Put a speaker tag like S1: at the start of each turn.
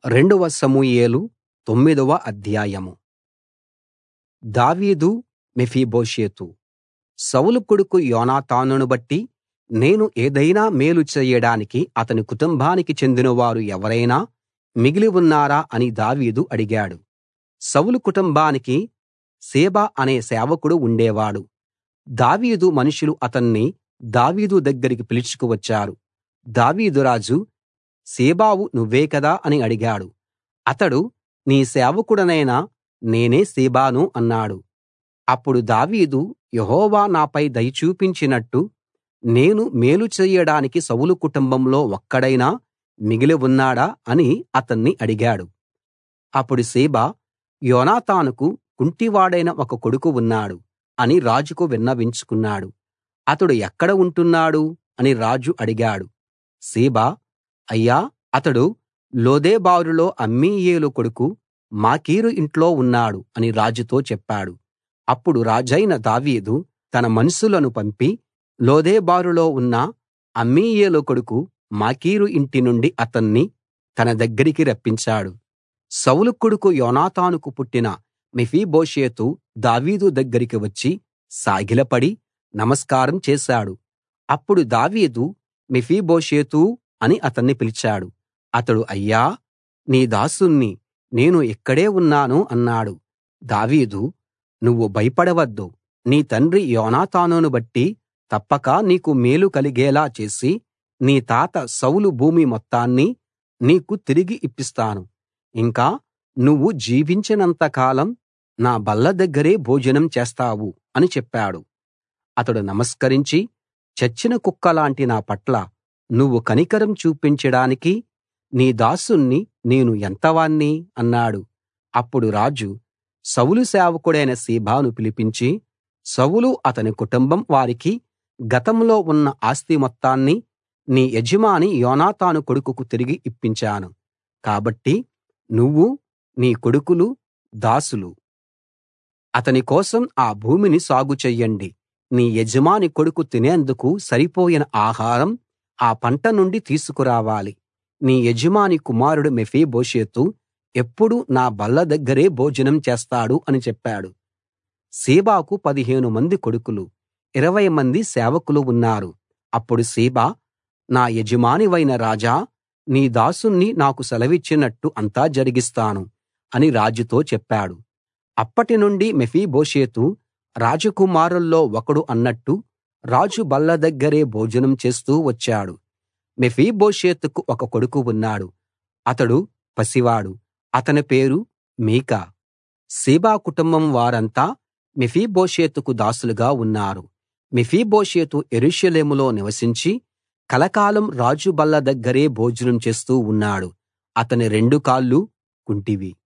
S1: రెండవ సమూయేలు తొమ్మిదవ అధ్యాయం దావీదు మెఫీబోషెతు సౌలు కొడుకు యోనాతానును బట్టి నేను ఏదైనా మేలు చేయడానికి అతని కుటుంబానికి చెందినవారు ఎవరైనా మిగిలి ఉన్నారా అని దావీదు అడిగాడు సౌలు కుటుంబానికి సీబా అనే సేవకుడు ఉండేవాడు దావీదు మనుషులు అతన్ని దావీదు దగ్గరికి పిలుచుకు వచ్చారు దావీదు రాజు సీబావు నువ్వే కదా అని అడిగాడు అతడు నీ సేవకుడనైన నేనే సీబాను అన్నాడు అప్పుడు దావీదు యెహోవా నాపై దయ చూపించినట్టు నేను మేలు చెయ్యడానికి సౌలు కుటుంబంలో ఒక్కడైనా మిగిలి ఉన్నాడా అని అతన్ని అడిగాడు అప్పుడు సీబా యోనాతానుకు కుంటివాడైన ఒక కొడుకు ఉన్నాడు అని రాజుకు విన్నవించుకున్నాడు అతడు ఎక్కడ ఉంటున్నాడు అని రాజు అడిగాడు సీబా అయ్యా అతడు లోదెబారులో అమ్మీయేలు కొడుకు మాకీరు ఇంట్లో ఉన్నాడు అని రాజుతో చెప్పాడు అప్పుడు రాజైన దావీదు తన మనుషులను పంపి లోదెబారులో ఉన్న అమ్మీయేలు కొడుకు మాకీరు ఇంటి నుండి అతన్ని తన దగ్గరికి రప్పించాడు సౌలు కొడుకు యోనాతానుకు పుట్టిన మెఫీబోషెతు దావీదు దగ్గరికి వచ్చి సాగిలపడి నమస్కారం చేశాడు అప్పుడు దావీదు మెఫీబోషెతూ అని అతన్ని పిలిచాడు అతడు అయ్యా నీ దాసుణ్ణి నేను ఇక్కడే ఉన్నాను అన్నాడు దావీదు నువ్వు భయపడవద్దు నీ తండ్రి యోనాతానును బట్టి తప్పక నీకు మేలు కలిగేలా చేసి నీ తాత సౌలు భూమి మొత్తాన్ని నీకు తిరిగి ఇప్పిస్తాను ఇంకా నువ్వు జీవించినంత కాలం నా బల్ల దగ్గరే భోజనం చేస్తావు అని చెప్పాడు అతడు నమస్కరించి చచ్చిన కుక్కలాంటి నా పట్ల నువ్వు కనికరం చూపించడానికి నీ దాసుణ్ణి నేను ఎంతవాణ్ణి అన్నాడు అప్పుడు రాజు సౌలు సేవకుడైన సీబాను పిలిపించి సౌలు అతని కుటుంబం వారికి గతంలో ఉన్న ఆస్తి మొత్తాన్ని నీ యజమాని యోనాతాను కొడుకుకు తిరిగి ఇప్పించాను కాబట్టి నువ్వు నీ కొడుకులు దాసులు అతని కోసం ఆ భూమిని సాగు చెయ్యండి నీ యజమాని కొడుకు తినేందుకు సరిపోయిన ఆహారం ఆ పంట నుండి తీసుకురావాలి నీ యజమాని కుమారుడు మెఫీబోషెతు ఎప్పుడూ నా బల్ల దగ్గరే భోజనం చేస్తాడు అని చెప్పాడు సీబాకు పదిహేను మంది కొడుకులు ఇరవై మంది సేవకులు ఉన్నారు అప్పుడు సీబా నా యజమానివైన రాజా నీ దాసుణ్ణి నాకు సెలవిచ్చినట్టు అంతా జరిగిస్తాను అని రాజుతో చెప్పాడు అప్పటి నుండి మెఫీబోషెతు రాజకుమారుల్లో ఒకడు అన్నట్టు రాజు బల్ల దగ్గరే భోజనం చేస్తూ వచ్చాడు మెఫీబోషెతుకు ఒక కొడుకు ఉన్నాడు అతడు పసివాడు అతని పేరు మీకా సీబా కుటుంబం వారంతా మెఫీబోషెతుకు దాసులుగా ఉన్నారు మెఫీబోషెతు యెరూషలేములో నివసించి కలకాలం రాజు బల్ల దగ్గరే భోజనం చేస్తూ ఉన్నాడు అతని రెండు కాళ్ళు కుంటివి